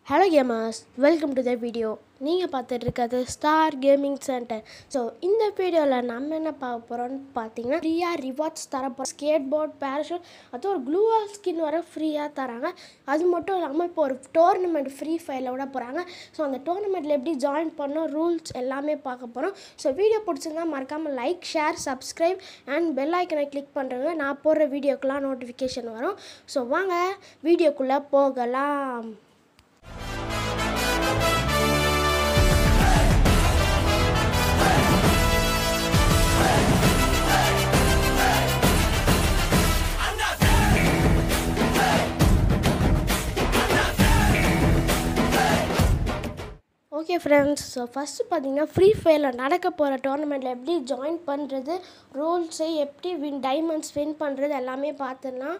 hello gamers welcome to the video நீங்கள் பார்த்துட்டு இருக்கிறது ஸ்டார் கேமிங் சென்டர் ஸோ இந்த வீடியோவில் நம்ம என்ன பார்க்க போகிறோம்னு பார்த்தீங்கன்னா ஃப்ரீயாக ரிவார்ட்ஸ் தரப்போம் ஸ்கேட் போர்ட் பேராஷூட் அது ஒரு க்ளூவால் ஸ்கின் வர ஃப்ரீயாக தராங்க அது மட்டும் இல்லாமல் இப்போ ஒரு டோர்னமெண்ட் ஃப்ரீ ஃபயரில் விட போகிறாங்க ஸோ அந்த டோர்னமெண்ட்டில் எப்படி ஜாயின் பண்ணோம் ரூல்ஸ் எல்லாமே பார்க்க போகிறோம் ஸோ வீடியோ பிடிச்சிருந்தா மறக்காமல் like share subscribe and bell ஐக்கனை கிளிக் பண்ணுறவங்க நான் போடுற வீடியோக்கெலாம் நோட்டிஃபிகேஷன் வரும் ஸோ வாங்க வீடியோக்குள்ளே போகலாம் ஓகே ஃப்ரெண்ட்ஸ் ஸோ ஃபஸ்ட்டு பார்த்தீங்கன்னா ஃப்ரீ ஃபயரில் நடக்க போகிற டோர்னமெண்ட்டில் எப்படி ஜாயின் பண்ணுறது ரூல்ஸு எப்படி வின் டைமண்ட்ஸ் வின் பண்ணுறது எல்லாமே பார்த்துடலாம்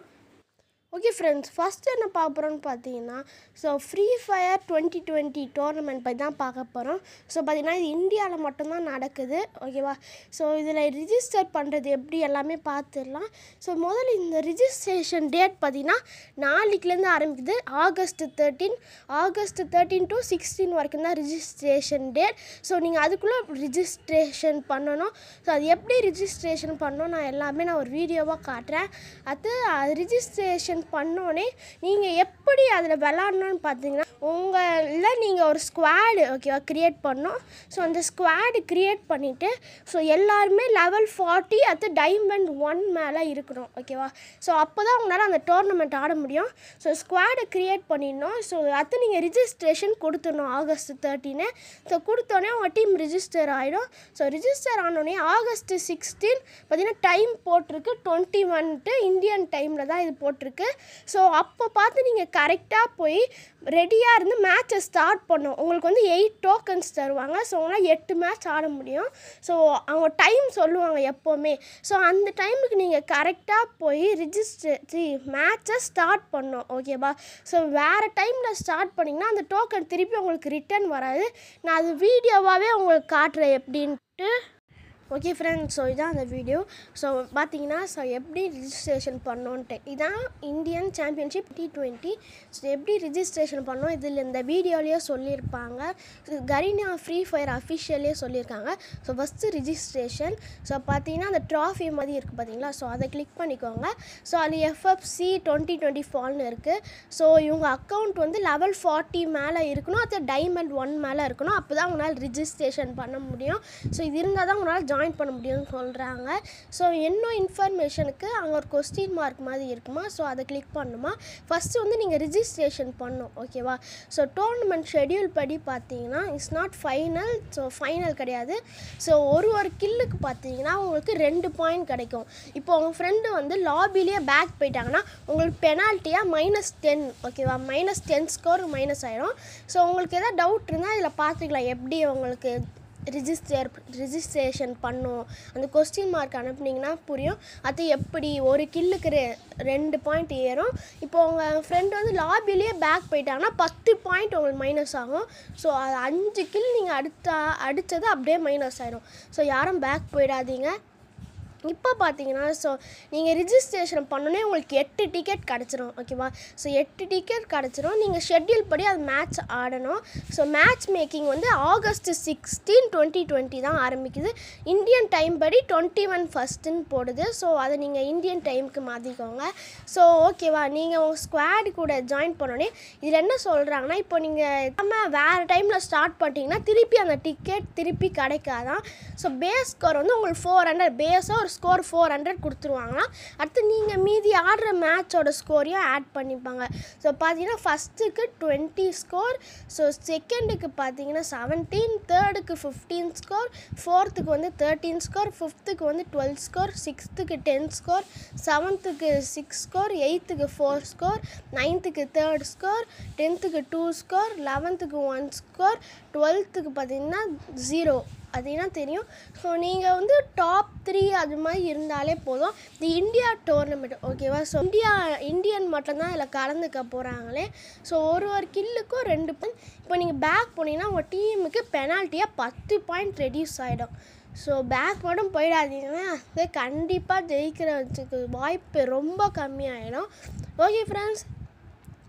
ஓகே ஃப்ரெண்ட்ஸ் ஃபஸ்ட்டு என்ன பார்க்க போகிறோம்னு பார்த்தீங்கன்னா so free fire twenty twenty tournament பற்றி தான் பார்க்க போகிறோம் ஸோ பார்த்தீங்கன்னா இது இந்தியாவில் மட்டும்தான் நடக்குது ஓகேவா ஸோ இதில் ரிஜிஸ்டர் பண்ணுறது எப்படி எல்லாமே பார்த்துடலாம் ஸோ முதல்ல இந்த ரிஜிஸ்ட்ரேஷன் டேட் பார்த்தீங்கன்னா நாளைக்குலேருந்து ஆரம்பிக்குது August thirteen August thirteen to sixteen வரைக்கும் தான் ரிஜிஸ்ட்ரேஷன் டேட் ஸோ நீங்கள் அதுக்குள்ளே ரிஜிஸ்ட்ரேஷன் பண்ணணும் ஸோ அது எப்படி ரிஜிஸ்ட்ரேஷன் பண்ணணும் நான் எல்லாமே நான் ஒரு வீடியோவாக காட்டுறேன் அது ரிஜிஸ்ட்ரேஷன் பண்ணோன்னே நீங்கள் எப்படி அதில் விளாட்ணுன்னு பார்த்தீங்கன்னா உங்களில் நீங்கள் ஒரு ஸ்குவாடு ஓகேவா க்ரியேட் பண்ணோம் ஸோ அந்த ஸ்குவாடு க்ரியேட் பண்ணிவிட்டு ஸோ எல்லாருமே லெவல் ஃபார்ட்டி அது டைமண்ட் ஒன் மேலே இருக்கணும் ஓகேவா ஸோ அப்போ தான் உங்களால் அந்த டோர்னமெண்ட் ஆட முடியும் ஸோ ஸ்குவாடை க்ரியேட் பண்ணிடணும் ஸோ அது நீங்கள் ரிஜிஸ்ட்ரேஷன் கொடுத்துடணும் ஆகஸ்ட் தேர்ட்டின்னு ஸோ கொடுத்தோன்னே உங்கள் டீம் ரிஜிஸ்டர் ஆகிடும் ஸோ ரிஜிஸ்டர் ஆனோடனே ஆகஸ்ட் சிக்ஸ்டீன் பார்த்தீங்கன்னா டைம் போட்டிருக்கு டுவெண்ட்டி ஒன்ட்டு இந்தியன் டைமில் தான் இது போட்டிருக்கு ஸோ அப்போ பார்த்து நீங்கள் கரெக்டாக போய் ரெடியாக இருந்து மேட்சை ஸ்டார்ட் பண்ணும் உங்களுக்கு வந்து எயிட் டோக்கன்ஸ் தருவாங்க ஸோ உங்களால் எட்டு மேட்ச் ஆட முடியும் ஸோ அவங்க டைம் சொல்லுவாங்க எப்போவுமே ஸோ அந்த டைமுக்கு நீங்கள் கரெக்டாக போய் ரிஜிஸ்டர் மேட்சை ஸ்டார்ட் பண்ணோம் ஓகேவா ஸோ வேறு டைமில் ஸ்டார்ட் பண்ணிங்கன்னா அந்த டோக்கன் திருப்பி உங்களுக்கு ரிட்டர்ன் வராது நான் அது வீடியோவாகவே உங்களுக்கு காட்டுறேன் எப்படின்ட்டு ஓகே ஃப்ரெண்ட்ஸ் ஸோ இதான் அந்த வீடியோ ஸோ பார்த்தீங்கன்னா ஸோ எப்படி ரிஜிஸ்ட்ரேஷன் பண்ணோன்ட்டு இதான் Indian championship T twenty so எப்படி ரிஜிஸ்ட்ரேஷன் பண்ணோம் இதில் இந்த வீடியோலேயே சொல்லியிருப்பாங்க கரீனா ஃப்ரீ ஃபயர் அஃபிஷியலே சொல்லியிருக்காங்க ஸோ ஃபஸ்ட்டு ரிஜிஸ்ட்ரேஷன் ஸோ பார்த்தீங்கன்னா அந்த ட்ராஃபி மாதிரி இருக்குது பார்த்தீங்களா ஸோ அதை கிளிக் பண்ணிக்கோங்க ஸோ அது எஃப்எஃப்சி டுவெண்ட்டி டுவெண்ட்டி ஃபால்னு இருக்குது ஸோ இவங்க அக்கௌண்ட் வந்து லெவல் ஃபார்ட்டி மேலே இருக்கணும் அது டைமண்ட் ஒன் மேலே இருக்கணும் அப்போ தான் உங்களால் ரிஜிஸ்ட்ரேஷன் பண்ண முடியும் ஸோ இது இருந்தால் தான் உங்களால் ஜாயின் பண்ண முடியும்னு சொல்கிறாங்க ஸோ இன்னும் இன்ஃபர்மேஷனுக்கு அங்கே ஒரு கொஸ்டின் மார்க் மாதிரி இருக்குமா ஸோ அதை கிளிக் பண்ணுமா ஃபஸ்ட்டு வந்து நீங்கள் ரிஜிஸ்ட்ரேஷன் பண்ணும் ஓகேவா ஸோ டோர்னமெண்ட் ஷெடியூல் படி பார்த்தீங்கன்னா it's not final so final கிடையாது ஸோ ஒரு ஒரு கில்லுக்கு பார்த்தீங்கன்னா உங்களுக்கு ரெண்டு பாயிண்ட் கிடைக்கும் இப்போ உங்கள் ஃப்ரெண்டு வந்து லாபிலேயே பேக் போயிட்டாங்கன்னா உங்களுக்கு பெனால்ட்டியாக மைனஸ் டென் ஓகேவா மைனஸ் டென் ஸ்கோர் மைனஸ் ஆயிரும் ஸோ உங்களுக்கு எதாவது டவுட் இருந்தால் இதில் பார்த்துக்கலாம் எப்படி உங்களுக்கு ரிஜிஸ்டர் ரிஜிஸ்ட்ரேஷன் பண்ணும் அந்த கொஸ்டின் மார்க் அனுப்புனீங்கன்னா புரியும் அது எப்படி ஒரு கில்லுக்கு ரெ ரெண்டு பாயிண்ட் ஏறும் இப்போ உங்கள் ஃப்ரெண்டு வந்து லாபிலேயே பேக் போயிட்டாங்கன்னா பத்து பாயிண்ட் உங்களுக்கு மைனஸ் ஆகும் ஸோ அது அஞ்சு கில் நீங்கள் அடுத்த அடித்தது அப்படியே மைனஸ் ஆகிடும் ஸோ யாரும் பேக் போயிடாதீங்க இப்போ பார்த்தீங்கன்னா ஸோ நீங்கள் ரிஜிஸ்ட்ரேஷன் பண்ணோன்னே உங்களுக்கு எட்டு டிக்கெட் கிடச்சிரும் ஓகேவா ஸோ எட்டு டிக்கெட் கிடச்சிரும் நீங்கள் ஷெட்யூல் படி அது மேட்ச் ஆடணும் ஸோ மேட்ச் மேக்கிங் வந்து ஆகஸ்ட் சிக்ஸ்டீன் டுவெண்ட்டி டுவெண்ட்டி தான் ஆரம்பிக்குது இந்தியன் டைம் படி டுவெண்ட்டி ஒன் ஃபஸ்ட்டுன்னு போடுது ஸோ அதை நீங்கள் இந்தியன் டைமுக்கு மாற்றிக்கோங்க ஸோ ஓகேவா நீங்கள் உங்கள் ஸ்குவாடு கூட ஜாயின் பண்ணோன்னே இதில் என்ன சொல்கிறாங்கன்னா இப்போ நீங்கள் நம்ம வேறு டைமில் ஸ்டார்ட் பண்ணிட்டீங்கன்னா திருப்பி அந்த டிக்கெட் திருப்பி கிடைக்காதான் ஸோ பேஸ் ஸ்கோர் வந்து உங்களுக்கு ஃபோர் ஹண்ட்ரட் பேஸாக ஒரு ஸ்கோர் ஃபோர் ஹண்ட்ரட் கொடுத்துருவாங்கன்னா அடுத்து நீங்கள் மீதி ஆடுற மேட்சோட ஸ்கோரையும் ஆட் பண்ணிப்பாங்க ஸோ பார்த்தீங்கன்னா ஃபஸ்ட்டுக்கு டுவெண்ட்டி ஸ்கோர் ஸோ செகண்டுக்கு பார்த்தீங்கன்னா செவன்டீன் தேர்டுக்கு ஃபிஃப்டீன் ஸ்கோர் ஃபோர்த்துக்கு வந்து தேர்ட்டீன் ஸ்கோர் ஃபிஃப்த்துக்கு வந்து டுவெல் ஸ்கோர் சிக்ஸ்த்துக்கு டென் ஸ்கோர் செவன்த்துக்கு சிக்ஸ் ஸ்கோர் எயித்துக்கு ஃபோர் ஸ்கோர் நைன்த்துக்கு தேர்ட் ஸ்கோர் டென்த்துக்கு டூ ஸ்கோர் லெவன்த்துக்கு ஒன் ஸ்கோர் டுவெல்த்துக்கு பார்த்தீங்கன்னா ஜீரோ அதுனா தெரியும் ஸோ நீங்கள் வந்து டாப் த்ரீ அது மாதிரி இருந்தாலே போதும் இந்த இந்தியா டோர்னமெண்ட் ஓகேவா ஸோ இந்தியா இந்தியன் மட்டும்தான் இதில் கலந்துக்க போகிறாங்களே ஸோ ஒரு ஒரு கில்லுக்கும் ரெண்டு பாயிண்ட் இப்போ நீங்கள் பேக் போனீங்கன்னா உங்கள் டீமுக்கு பெனால்ட்டியாக பத்து பாயிண்ட் ரெடியூஸ் ஆகிடும் ஸோ பேக் மட்டும் போயிடாதீங்கன்னா அது கண்டிப்பாக ஜெயிக்கிறதுக்கு வாய்ப்பு ரொம்ப கம்மியாயிடும் ஓகே ஃப்ரெண்ட்ஸ்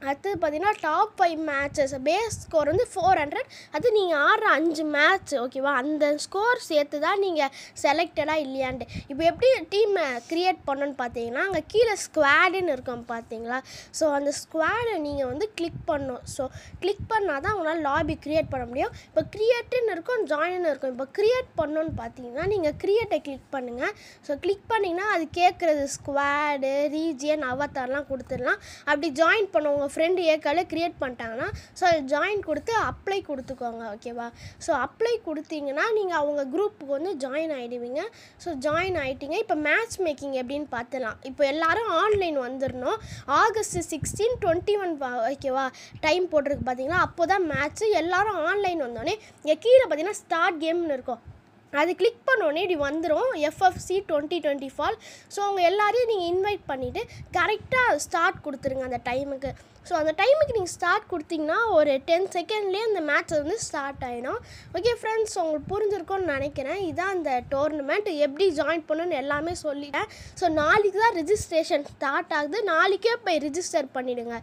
அடுத்தது பார்த்தீங்கன்னா top five matches base score வந்து ஃபோர் ஹண்ட்ரட் அது நீங்கள் ஆடுற அஞ்சு மேட்ச் ஓகேவா அந்த ஸ்கோர் சேர்த்து தான் நீங்கள் செலக்டடாக இல்லையான்ட்டு இப்போ எப்படி டீமை க்ரியேட் பண்ணணும்னு பார்த்தீங்கன்னா அங்கே கீழே ஸ்குவாடுன்னு இருக்கும் பார்த்தீங்களா ஸோ அந்த ஸ்குவாடை நீங்கள் வந்து கிளிக் பண்ணணும் ஸோ கிளிக் பண்ணால் தான் உங்களால் லாபி க்ரியேட் பண்ண முடியும் இப்போ க்ரியேட்டுன்னு இருக்கும் ஜாயின்னு இருக்கும் இப்போ க்ரியேட் பண்ணணும்னு பார்த்தீங்கன்னா நீங்கள் க்ரியேட்டை கிளிக் பண்ணுங்கள் ஸோ கிளிக் பண்ணிங்கன்னா அது கேட்குறது ஸ்குவாடு ரீஜியன் அவத்தார்லாம் கொடுத்துடலாம் அப்படி ஜாயின் பண்ண உங்கள் ஃப்ரெண்டு ஏற்கனவே க்ரியேட் பண்ணிட்டாங்கன்னா ஸோ அது ஜாயின் கொடுத்து அப்ளை கொடுத்துக்கோங்க ஓகேவா ஸோ அப்ளை கொடுத்தீங்கன்னா நீங்கள் அவங்க குரூப்புக்கு வந்து ஜாயின் ஆகிடுவீங்க ஸோ ஜாயின் ஆகிட்டீங்க இப்போ மேட்ச் மேக்கிங் எப்படின்னு பார்த்துலாம் இப்போ எல்லாரும் ஆன்லைன் வந்துடணும் ஆகஸ்ட் சிக்ஸ்டீன் டுவெண்ட்டி ஒன் ஓகேவா டைம் போட்டிருக்கு பார்த்தீங்களா அப்போ தான் மேட்ச்சு எல்லாரும் ஆன்லைன் வந்தோடனே இங்கே கீழே பார்த்தீங்கன்னா ஸ்டார்ட் கேம்னு இருக்கும் அது கிளிக் பண்ணோடனே இப்படி வந்துடும் FFC twenty twenty fall so அவங்க எல்லாரையும் நீங்கள் இன்வைட் பண்ணிவிட்டு கரெக்டாக ஸ்டார்ட் கொடுத்துருங்க அந்த டைமுக்கு ஸோ அந்த டைமுக்கு நீங்கள் ஸ்டார்ட் கொடுத்தீங்கன்னா ஒரு டென் செகண்ட்லேயே அந்த மேட்ச் வந்து ஸ்டார்ட் ஆகிடும் ஓகே ஃப்ரெண்ட்ஸ் உங்களுக்கு புரிஞ்சிருக்கும்னு நினைக்கிறேன் இதான் அந்த டோர்னமெண்ட் எப்படி ஜாயின் பண்ணணும்னு எல்லாமே சொல்லிட்டேன் ஸோ நாளைக்கு தான் ரிஜிஸ்ட்ரேஷன் ஸ்டார்ட் ஆகுது நாளைக்கே போய் ரிஜிஸ்டர் பண்ணிவிடுங்க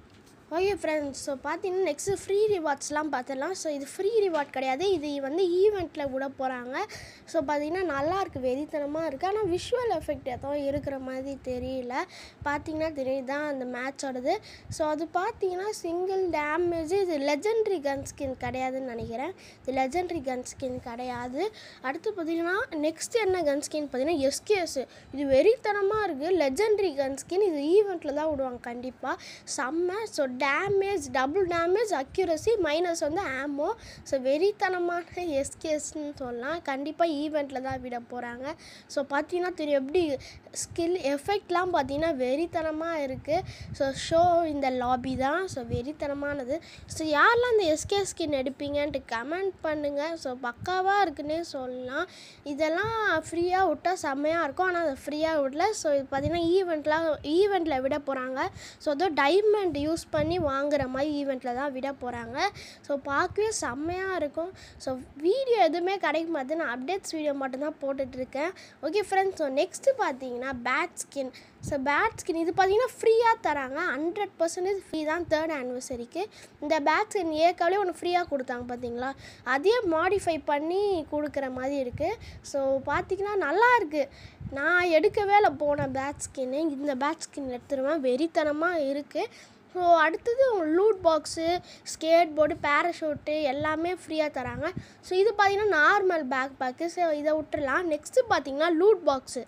ஓகே ஃப்ரெண்ட்ஸ் ஸோ பார்த்தீங்கன்னா நெக்ஸ்ட்டு ஃப்ரீ ரிவார்ட்ஸ்லாம் பார்த்துடலாம் ஸோ இது ஃப்ரீ ரிவார்ட் கிடையாது இது வந்து ஈவெண்ட்டில் விட போகிறாங்க ஸோ பார்த்தீங்கன்னா நல்லாயிருக்கு வெறித்தனமாக இருக்குது ஆனால் விஷுவல் எஃபெக்ட் ஏதோ இருக்கிற மாதிரி தெரியல பார்த்தீங்கன்னா தெரியும் தான் அந்த மேட்சோடது ஸோ அது பார்த்தீங்கன்னா சிங்கிள் டேமேஜ் இது லெஜெண்ட்ரி கன் ஸ்கின் கிடையாதுன்னு நினைக்கிறேன் இது லெஜெண்ட்ரி கன் ஸ்கின் கிடையாது அடுத்து பார்த்தீங்கன்னா நெக்ஸ்ட் என்ன கன் ஸ்கின் பார்த்தீங்கன்னா எஸ்கேஎஸ் இது வெறித்தனமாக இருக்குது லெஜெண்ட்ரி கன் ஸ்கின் இது ஈவெண்ட்டில் தான் விடுவாங்க கண்டிப்பாக செம்ம so damage double damage accuracy minus வந்து ஆமோ ஸோ வெறித்தனமான எஸ்கேஸ்ன்னு சொல்லலாம் கண்டிப்பாக ஈவெண்ட்டில் தான் விட போகிறாங்க ஸோ பார்த்தீங்கன்னா தெரியும் எப்படி ஸ்கில் எஃபெக்ட்லாம் பார்த்தீங்கன்னா வெறித்தனமாக இருக்குது ஸோ ஷோ இந்த லாபி தான் ஸோ வெறித்தனமானது ஸோ யாரெல்லாம் இந்த எஸ்கே ஸ்கின் எடுப்பீங்கன்ட்டு கமெண்ட் பண்ணுங்கள் ஸோ பக்காவாக இருக்குன்னே சொல்லலாம் இதெல்லாம் ஃப்ரீயாக விட்டால் செம்மையாக இருக்கும் ஆனால் அதை ஃப்ரீயாக விடல ஸோ இது பார்த்தீங்கன்னா ஈவெண்ட்லாம் ஈவெண்ட்டில் விட போகிறாங்க ஸோ அதோ டைமண்ட் யூஸ் பண்ணி வாங்குற மாதிரி ஈவெண்ட்டில் தான் விட போகிறாங்க ஸோ பார்க்கவே செம்மையாக இருக்கும் ஸோ வீடியோ எதுவுமே கிடைக்க மாட்டேது நான் அப்டேட்ஸ் வீடியோ மட்டும்தான் போட்டுட்ருக்கேன் ஓகே ஃப்ரெண்ட்ஸ் ஸோ நெக்ஸ்ட்டு பார்த்தீங்கன்னா bat skin so bat skin இது பார்த்தீங்கன்னா ஃப்ரீயாக தராங்க ஹண்ட்ரட் பர்சன்டேஜ் ஃப்ரீ தான் தேர்ட் ஆனிவர்சரிக்கு இந்த பேட் ஸ்கின் ஏற்கனவே ஒன்று ஃப்ரீயாக கொடுத்தாங்க பார்த்தீங்களா அதே மாடிஃபை பண்ணி கொடுக்குற மாதிரி இருக்குது ஸோ பார்த்தீங்கன்னா நல்லா இருக்குது நான் எடுக்கவே இல்லை போன பேட் ஸ்கின்னு இந்த பேட் ஸ்கின் எடுத்துருவேன் வெறித்தனமாக இருக்குது ஸோ அடுத்தது loot box skateboard parachute எல்லாமே ஃப்ரீயாக தராங்க ஸோ இது பார்த்தீங்கன்னா நார்மல் பேக் பேக்கு ஸோ இதை விட்டுறலாம் நெக்ஸ்ட்டு பார்த்தீங்கன்னா லூட் பாக்ஸு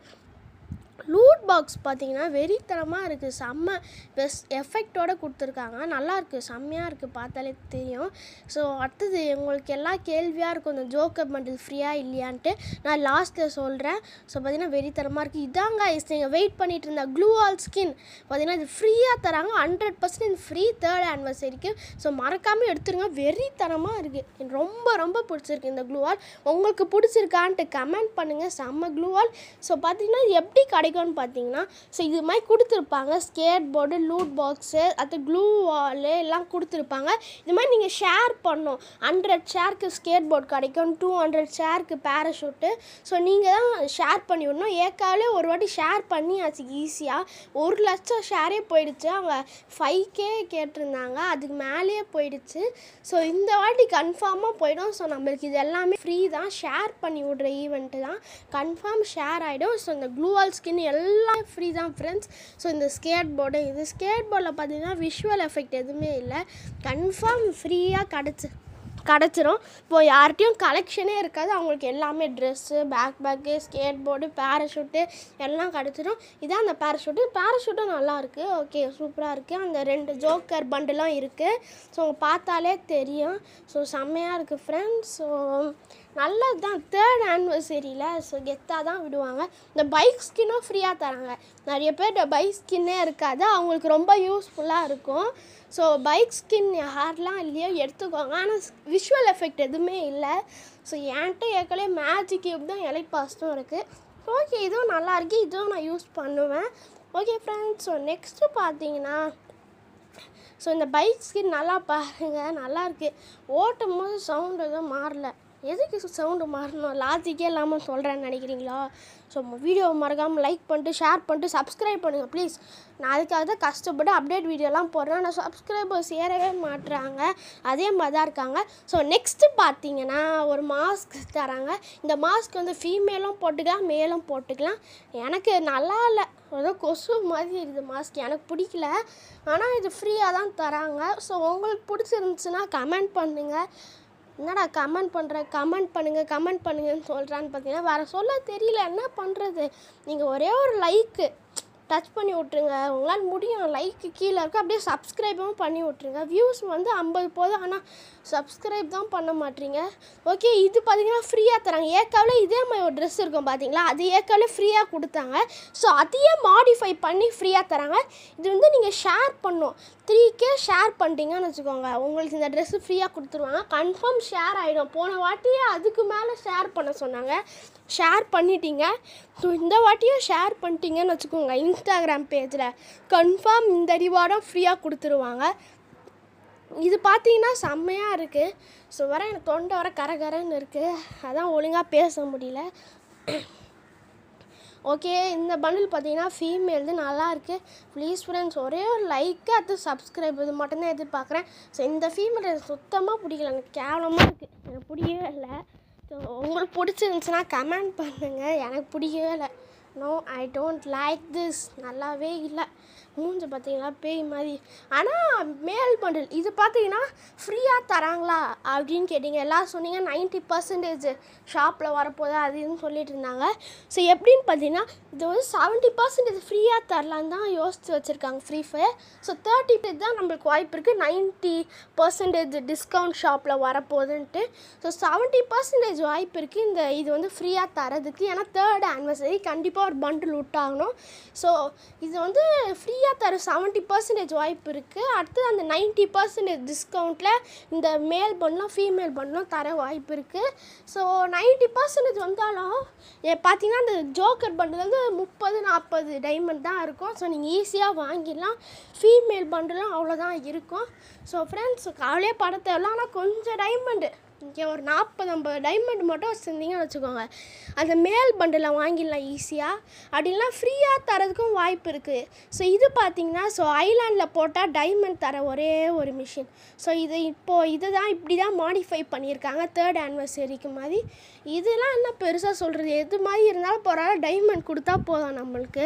லூட் பாக்ஸ் பார்த்தீங்கன்னா வெறித்தனமாக இருக்குது செம்ம பெஸ் எஃபெக்டோடு கொடுத்துருக்காங்க நல்லா இருக்குது செம்மையாக இருக்குது பார்த்தாலே தெரியும் ஸோ அடுத்தது உங்களுக்கு எல்லா கேள்வியாக இருக்கும் இந்த ஜோக்கர் பண்டில் ஃப்ரீயாக இல்லையான்ட்டு நான் லாஸ்ட்டில் சொல்கிறேன் ஸோ பார்த்தீங்கன்னா வெறித்தனமாக இருக்குது இதாங்க நீங்கள் வெயிட் பண்ணிட்டு இருந்த க்ளூ ஆல் ஸ்கின் பார்த்தீங்கன்னா இது ஃப்ரீயாக தராங்க ஹண்ட்ரட் பர்சன்ட் ஃப்ரீ தேர்ட் ஆனிவர்சரிக்கு ஸோ மறக்காமல் எடுத்துருங்க வெறித்தனமாக இருக்குது எனக்கு ரொம்ப ரொம்ப பிடிச்சிருக்கு இந்த க்ளூ ஆல் உங்களுக்கு பிடிச்சிருக்கான்ட்டு கமெண்ட் பண்ணுங்கள் செம்ம க்ளூ ஆல் ஸோ பார்த்தீங்கன்னா இது எப்படி கிடைக்கும்னு பார்த்தீங்கன்னா ஸோ இது மாதிரி கொடுத்துருப்பாங்க ஸ்கேட் போர்டு லூட் பாக்ஸு அது க்ளூ வாலு எல்லாம் கொடுத்துருப்பாங்க இது மாதிரி நீங்கள் ஷேர் பண்ணணும் ஹண்ட்ரட் ஷேருக்கு ஸ்கேட் போர்டு கிடைக்கும் டூ ஹண்ட்ரட் ஷேருக்கு பேராஷூட்டு ஸோ நீங்கள் தான் ஷேர் பண்ணி விடணும் ஏற்காலே ஒரு வாட்டி ஷேர் பண்ணியாச்சு ஈஸியாக ஒரு லட்சம் ஷேரே போயிடுச்சு அவங்க ஃபைவ் கே கேட்டிருந்தாங்க அதுக்கு மேலேயே போயிடுச்சு ஸோ இந்த வாட்டி கன்ஃபார்மாக போயிடும் ஸோ நம்மளுக்கு இது எல்லாமே ஃப்ரீ தான் ஷேர் பண்ணி விட்ற ஈவெண்ட்டு தான் கன்ஃபார்ம் ஷேர் ஆகிடும் ஸோ இந்த க்ளூவால் ஸ்கின் எல்லாம் ஃப்ரீ தான் ஃப்ரெண்ட்ஸ் ஸோ இந்த ஸ்கேட் போர்டு இது ஸ்கேட் போர்டில் பார்த்தீங்கன்னா விஷுவல் எஃபெக்ட் எதுவுமே இல்லை கன்ஃபார்ம் ஃப்ரீயாக கிடச்சி கிடச்சிரும் இப்போ யார்கிட்டையும் கலெக்ஷனே இருக்காது அவங்களுக்கு எல்லாமே dress bag bag skateboard parachute எல்லாம் கிடச்சிரும் இதான் அந்த பேராஷூட்டு பேராஷூட்டும் நல்லா இருக்குது ஓகே சூப்பராக இருக்குது அந்த ரெண்டு ஜோக்கர் பண்டெலாம் இருக்குது ஸோ பார்த்தாலே தெரியும் ஸோ செம்மையாக இருக்குது ஃப்ரெண்ட்ஸ் ஸோ நல்லது தான் தேர்ட் ஆனிவர்சரியில் ஸோ கெத்தாக தான் விடுவாங்க இந்த பைக் ஸ்கின்னும் ஃப்ரீயாக தராங்க நிறைய பேர் இந்த பைக் ஸ்கின்னே இருக்காது அவங்களுக்கு ரொம்ப யூஸ்ஃபுல்லாக இருக்கும் ஸோ பைக் ஸ்கின் யாரெலாம் இல்லையோ எடுத்துக்கோங்க ஆனால் விஷுவல் எஃபெக்ட் எதுவுமே இல்லை ஸோ என்கிட்ட ஏற்கனவே மேஜிக் கியூப் தான் எலைட் பாஸ்ட்டும் இருக்குது ஓகே இதுவும் நல்லா இருக்கு இதுவும் நான் யூஸ் பண்ணுவேன் ஓகே ஃப்ரெண்ட்ஸ் ஸோ நெக்ஸ்ட்டு பார்த்தீங்கன்னா ஸோ இந்த பைக் ஸ்கின் நல்லா பாருங்கள் நல்லா இருக்குது ஓட்டும் போது சவுண்ட் எதுவும் மாறல எதுக்கு சவுண்டு மாறணும் லாஜிக்கே இல்லாமல் சொல்கிறேன்னு நினைக்கிறீங்களா ஸோ வீடியோவை மறக்காமல் லைக் பண்ணிட்டு ஷேர் பண்ணிட்டு சப்ஸ்கிரைப் பண்ணுங்கள் ப்ளீஸ் நான் அதுக்காக தான் கஷ்டப்பட்டு அப்டேட் வீடியோலாம் போடுறேன் ஆனால் சப்ஸ்கிரைபர்ஸ் ஏறவே மாட்டுறாங்க அதே மாதிரி தான் இருக்காங்க ஸோ நெக்ஸ்ட்டு பார்த்தீங்கன்னா ஒரு மாஸ்க் தராங்க இந்த மாஸ்க் வந்து ஃபீமேலும் போட்டுக்கலாம் மேலும் போட்டுக்கலாம் எனக்கு நல்லா இல்லை ஏதோ கொசு மாதிரி இருக்குது மாஸ்க் எனக்கு பிடிக்கல ஆனால் இது ஃப்ரீயாக தான் தராங்க ஸோ உங்களுக்கு பிடிச்சிருந்துச்சுன்னா கமெண்ட் பண்ணுங்கள் என்னடா கமெண்ட் பண்ணுற கமெண்ட் பண்ணுங்கள் கமெண்ட் பண்ணுங்கன்னு சொல்கிறான்னு பார்த்தீங்கன்னா வேறு சொல்ல தெரியல என்ன பண்ணுறது நீங்கள் ஒரே ஒரு லைக்கு டச் பண்ணி விட்ருங்க உங்களால் முடியும் லைக்கு கீழே இருக்கு அப்படியே சப்ஸ்கிரைபும் பண்ணி விட்ருங்க வியூஸ் வந்து ஐம்பது போதும் ஆனால் சப்ஸ்கிரைப் தான் பண்ண மாட்டீங்க ஓகே இது பார்த்தீங்கன்னா ஃப்ரீயாக தராங்க ஏற்காவில் இதே மாதிரி ஒரு ட்ரெஸ் இருக்கும் பார்த்தீங்களா அது ஏற்காவில் ஃப்ரீயாக கொடுத்தாங்க ஸோ அதையே மாடிஃபை பண்ணி ஃப்ரீயாக தராங்க இது வந்து நீங்கள் ஷேர் பண்ணணும் த்ரீ கே ஷேர் பண்ணிட்டீங்கன்னு வச்சுக்கோங்க உங்களுக்கு இந்த ட்ரெஸ்ஸு ஃப்ரீயாக கொடுத்துருவாங்க கன்ஃபார்ம் ஷேர் ஆகிடும் போன வாட்டியே அதுக்கு மேலே ஷேர் பண்ண சொன்னாங்க ஷேர் பண்ணிட்டீங்க ஸோ இந்த வாட்டியும் ஷேர் பண்ணிட்டீங்கன்னு வச்சுக்கோங்க இன்ஸ்டாகிராம் பேஜில் கன்ஃபார்ம் இந்த ரிவார்டும் ஃப்ரீயாக கொடுத்துருவாங்க இது பார்த்தீங்கன்னா செம்மையாக இருக்குது ஸோ வர எனக்கு தொண்டை வர கரகரன்னு இருக்குது அதான் ஒழுங்காக பேச முடியல ஓகே இந்த பண்டில் பார்த்தீங்கன்னா ஃபீமேல்து நல்லா இருக்குது ப்ளீஸ் ஃப்ரெண்ட்ஸ் ஒரே ஒரு லைக்கு அது சப்ஸ்கிரைப் இது மட்டும்தான் எதிர்பார்க்குறேன் ஸோ இந்த ஃபீமேல் எனக்கு சுத்தமாக பிடிக்கல எனக்கு கேவலமாக இருக்குது எனக்கு பிடிக்கவே இல்லை ஸோ உங்களுக்கு பிடிச்சிருந்துச்சுன்னா கமெண்ட் பண்ணுங்கள் எனக்கு பிடிக்கவே இல்லை no I don't like this நல்லாவே இல்லை மூஞ்சி பார்த்தீங்களா பேய் மாதிரி ஆனால் மேல் பண்டில் இது பார்த்தீங்கன்னா ஃப்ரீயாக தராங்களா அப்படின்னு கேட்டிங்க எல்லாம் சொன்னீங்க நைன்ட்டி பர்சன்டேஜ் ஷாப்பில் வரப்போதா அது இதுன்னு சொல்லிட்டு இருந்தாங்க ஸோ எப்படின்னு பார்த்தீங்கன்னா இது வந்து செவன்ட்டி பர்சன்டேஜ் ஃப்ரீயாக தரலான்னு தான் யோசித்து வச்சுருக்காங்க ஃப்ரீ ஃபயர் ஸோ தேர்ட்டி தான் நம்மளுக்கு வாய்ப்பு இருக்குது நைன்ட்டி பர்சன்டேஜ் டிஸ்கவுண்ட் ஷாப்பில் வரப்போகுதுன்ட்டு ஸோ செவன்ட்டி பர்சன்டேஜ் வாய்ப்பு இருக்குது இந்த இது வந்து ஃப்ரீயாக தரதுக்கு ஏன்னா தேர்ட் ஆனிவர்சரி கண்டிப்பாக ஒரு பண்டில் விட்டாகணும் ஸோ இது வந்து ஃப்ரீயாக தர செவன்ட்டி பர்சன்டேஜ் வாய்ப்பு இருக்குது அடுத்து அந்த நைன்ட்டி பர்சன்டேஜ் டிஸ்கவுண்ட்டில் இந்த மேல் பண்ணலாம் ஃபீமேல் பண்ணலாம் தர வாய்ப்பு இருக்குது ஸோ நைன்ட்டி பர்சன்டேஜ் வந்தாலும் ஏ பார்த்தீங்கன்னா அந்த ஜோக்கர் பண்டில் வந்து முப்பது நாற்பது டைமண்ட் தான் இருக்கும் ஸோ நீங்கள் ஈஸியாக வாங்கிடலாம் ஃபீமேல் பண்டிலும் அவ்வளோதான் இருக்கும் ஸோ ஃப்ரெண்ட்ஸ் கவலையே பட தேவையில்ல ஆனால் கொஞ்சம் டைமண்டு இங்கே ஒரு நாற்பது ஐம்பது டைமண்ட் மட்டும் வச்சுருந்தீங்கன்னு வச்சுக்கோங்க அந்த மேல் பண்டில் வாங்கிடலாம் ஈஸியாக அப்படின்னா ஃப்ரீயாக தரதுக்கும் வாய்ப்பு இருக்குது ஸோ இது பார்த்தீங்கன்னா ஸோ ஐலாண்டில் போட்டால் டைமண்ட் தர ஒரே ஒரு மிஷின் ஸோ இது இப்போது இது தான் இப்படி தான் மாடிஃபை பண்ணியிருக்காங்க தேர்ட் ஆனிவர்சரிக்கு மாதிரி இதெல்லாம் என்ன பெருசாக சொல்கிறது எது மாதிரி இருந்தாலும் பரவாயில்ல டைமண்ட் கொடுத்தா போதும் நம்மளுக்கு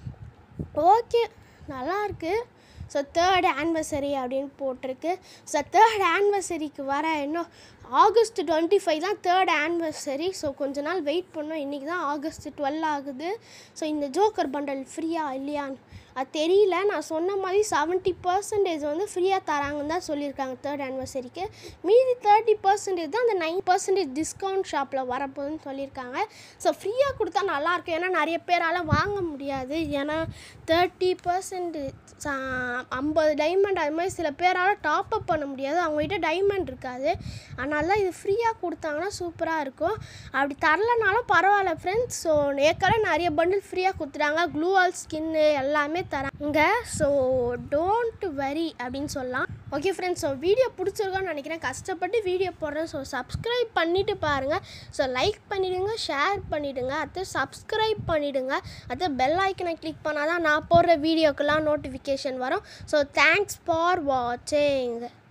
ஓகே நல்லா இருக்கு ஸோ தேர்ட் ஆனிவர்சரி அப்படின்னு போட்டிருக்கு ஸோ தேர்ட் ஆனிவர்சரிக்கு வர இன்னும் ஆகஸ்ட் டுவெண்ட்டி ஃபைவ் தான் தேர்ட் ஆனிவர்சரி ஸோ கொஞ்ச நாள் வெயிட் பண்ணோம் இன்றைக்கி தான் ஆகஸ்ட் டுவெல் ஆகுது ஸோ இந்த ஜோக்கர் பண்டல் ஃப்ரீயா இல்லையான்னு அது தெரியல நான் சொன்ன மாதிரி செவன்ட்டி பர்சன்டேஜ் வந்து ஃப்ரீயாக தராங்கன்னு தான் சொல்லியிருக்காங்க தேர்ட் ஆனிவர்சரிக்கு மீதி தேர்ட்டி பர்சன்டேஜ் தான் அந்த நைன் பர்சன்டேஜ் டிஸ்கவுண்ட் ஷாப்பில் வரப்போகுதுன்னு சொல்லியிருக்காங்க ஸோ ஃப்ரீயாக கொடுத்தா நல்லாயிருக்கும் ஏன்னா நிறைய பேரால் வாங்க முடியாது ஏன்னா தேர்ட்டி பர்சன்டேஜ் ஐம்பது டைமண்ட் அது மாதிரி சில பேரால் டாப் அப் பண்ண முடியாது அவங்ககிட்ட டைமண்ட் இருக்காது அதனால தான் இது ஃப்ரீயாக கொடுத்தாங்கன்னா சூப்பராக இருக்கும் அப்படி தரலனாலும் பரவாயில்ல ஃப்ரெண்ட்ஸ் ஸோ ஏற்கனவே நிறைய பண்டில் ஃப்ரீயாக கொடுத்துட்டாங்க க்ளூவால் ஸ்கின்னு எல்லாமே தராங்க ஸோ டோன்ட் வரி அப்படின்னு சொல்லலாம் ஓகே ஃப்ரெண்ட்ஸ் ஸோ வீடியோ பிடிச்சிருக்கோன்னு நினைக்கிறேன் கஷ்டப்பட்டு வீடியோ போடுறேன் ஸோ சப்ஸ்கிரைப் பண்ணிவிட்டு பாருங்கள் ஸோ லைக் பண்ணிவிடுங்க ஷேர் பண்ணிவிடுங்க அடுத்து சப்ஸ்கிரைப் பண்ணிவிடுங்க அடுத்து பெல் ஐக்கனை கிளிக் பண்ணால் தான் நான் போடுற வீடியோக்கெல்லாம் நோட்டிஃபிகேஷன் வரும் ஸோ தேங்க்ஸ் ஃபார் வாட்சிங்